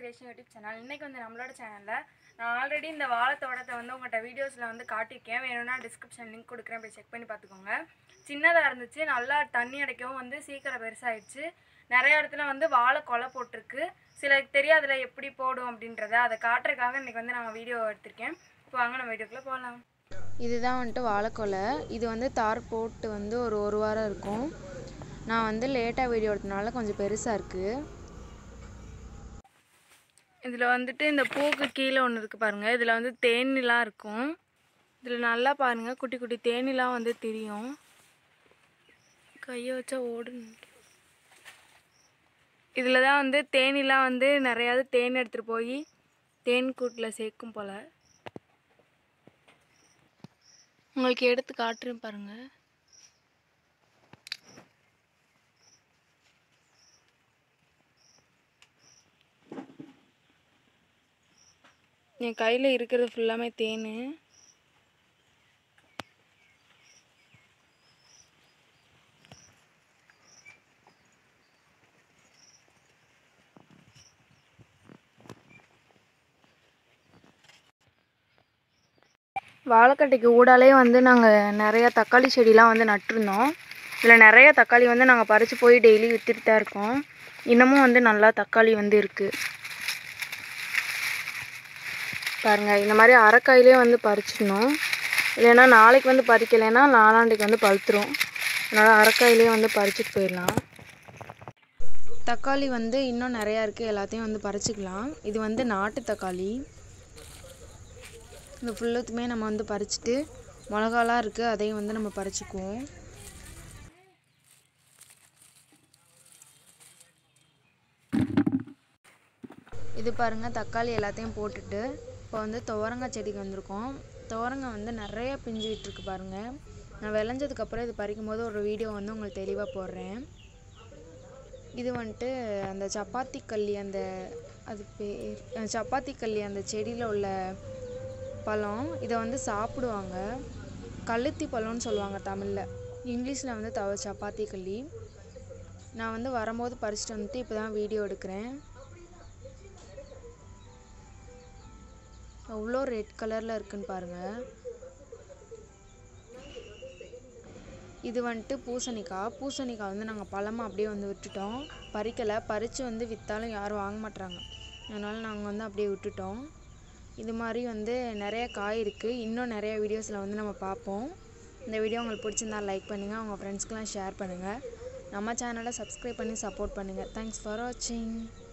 creation YouTube channel இன்றைக்கி வந்து நம்மளோட சேனலில் நான் ஆல்ரெடி இந்த வாழை தோட்டத்தை வந்து உங்கள்கிட்ட வீடியோஸில் வந்து காட்டியிருக்கேன் வேணும்னா டிஸ்கிரிப்ஷன் லிங்க் கொடுக்குறேன் போய் செக் பண்ணி பார்த்துக்கோங்க சின்னதாக இருந்துச்சு நல்லா தண்ணி அடைக்கவும் வந்து சீக்கிரம் பெருசாகிடுச்சு நிறைய இடத்துல வந்து வாழை கொலை போட்டிருக்கு சிலருக்கு தெரியாதுல எப்படி போடும் அப்படின்றத அதை காட்டுறதுக்காக இன்றைக்கி வந்து நான் வீடியோ எடுத்திருக்கேன் இப்போ வாங்க நம்ம வீடியோக்குள்ளே போகலாம் இதுதான் வந்துட்டு வாழைக்கொலை இது வந்து தார் போட்டு வந்து ஒரு ஒரு வாரம் இருக்கும் நான் வந்து லேட்டாக வீடியோ எடுத்தனால கொஞ்சம் பெருசாக இருக்குது இதில் வந்துட்டு இந்த பூக்கு கீழே ஒன்று இருக்குது பாருங்கள் இதில் வந்து தேனிலாம் இருக்கும் இதில் நல்லா பாருங்கள் குட்டி குட்டி தேனிலாம் வந்து தெரியும் கையை வச்சா ஓடுன்னு இதில் தான் வந்து தேனிலாம் வந்து நிறையாவது தேன் எடுத்துகிட்டு போய் தேன் கூட்டில் சேர்க்கும் போல் உங்களுக்கு எடுத்து காட்டுறேன் பாருங்கள் என் கையில் இருக்கிறது ஃபுல்லாமே தேன் வாழைக்கட்டைக்கு ஊடாலே வந்து நாங்கள் நிறையா தக்காளி செடிலாம் வந்து நட்டிருந்தோம் இதில் நிறைய தக்காளி வந்து நாங்கள் பறித்து போய் டெய்லி விற்றுட்டு தான் இருக்கோம் இன்னமும் வந்து நல்லா தக்காளி வந்து இருக்குது பாருங்கள் இந்த மாதிரி அரைக்காயிலே வந்து பறிச்சிடணும் இல்லைன்னா நாளைக்கு வந்து பறிக்கலைன்னா நாளாண்டைக்கு வந்து பழுத்துரும் அதனால் அரைக்காயிலே வந்து பறிச்சுட்டு போயிடலாம் தக்காளி வந்து இன்னும் நிறையா இருக்குது எல்லாத்தையும் வந்து பறிச்சுக்கலாம் இது வந்து நாட்டு தக்காளி இந்த ஃபுல்லுத்துமே நம்ம வந்து பறிச்சுட்டு மிளகாலாம் இருக்குது அதையும் வந்து நம்ம பறிச்சுக்குவோம் இது பாருங்கள் தக்காளி எல்லாத்தையும் போட்டுட்டு இப்போ வந்து துவரங்காய் செடிக்கு வந்திருக்கோம் துவரங்காய் வந்து நிறைய பிஞ்சு விட்டுருக்கு பாருங்கள் நான் விளைஞ்சதுக்கப்புறம் இது பறிக்கும் போது ஒரு வீடியோ வந்து உங்களுக்கு தெளிவாக போடுறேன் இது வந்துட்டு அந்த சப்பாத்தி கல்லி அந்த அது பேர் அஹ் சப்பாத்தி கல்லி அந்த செடியில் உள்ள பழம் இதை வந்து சாப்பிடுவாங்க கழுத்தி பழம்னு சொல்லுவாங்க தமிழில் இங்கிலீஷில் வந்து தவ சப்பாத்தி கல்லி நான் வந்து வரும்போது பறிச்சுட்டு வந்துட்டு இப்போ தான் வீடியோ எடுக்கிறேன் அவ்வளோ ரெட் கலரில் இருக்குன்னு பாருங்கள் இது வந்துட்டு பூசணிக்காய் பூசணிக்காய் வந்து நாங்கள் பழமாக அப்படியே வந்து விட்டுட்டோம் பறிக்கலை பறித்து வந்து விற்றாலும் யாரும் வாங்க மாட்றாங்க அதனால் நாங்கள் வந்து அப்படியே விட்டுட்டோம் இது மாதிரி வந்து நிறைய காய் இருக்குது இன்னும் நிறைய வீடியோஸில் வந்து நம்ம பார்ப்போம் இந்த வீடியோ உங்களுக்கு பிடிச்சிருந்தா லைக் பண்ணுங்கள் உங்கள் ஃப்ரெண்ட்ஸ்க்கெலாம் ஷேர் பண்ணுங்கள் நம்ம சேனலை சப்ஸ்கிரைப் பண்ணி சப்போர்ட் பண்ணுங்கள் தேங்க்ஸ் ஃபார் வாட்சிங்